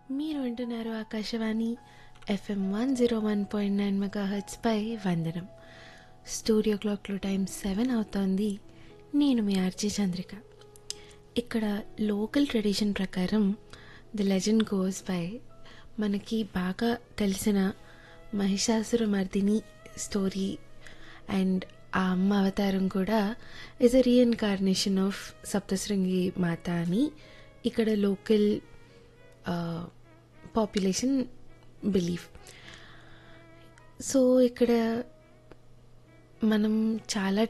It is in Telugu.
మీరు వింటున్నారు Akashvani FM one zero one point nine మెగా పై వందనం స్టూడియో క్లాక్లో టైం సెవెన్ అవుతోంది నేను మీ ఆర్జే చంద్రిక ఇక్కడ లోకల్ ట్రెడిషన్ ప్రకారం ది లెజెండ్ గోస్ బై మనకి బాగా తెలిసిన మహిషాసుర మర్దిని స్టోరీ అండ్ ఆ అమ్మ అవతారం కూడా is a reincarnation of Saptashrungi మాత అని ఇక్కడ లోకల్ పాపులేషన్ బిలీఫ్ సో ఇక్కడ మనం చాలా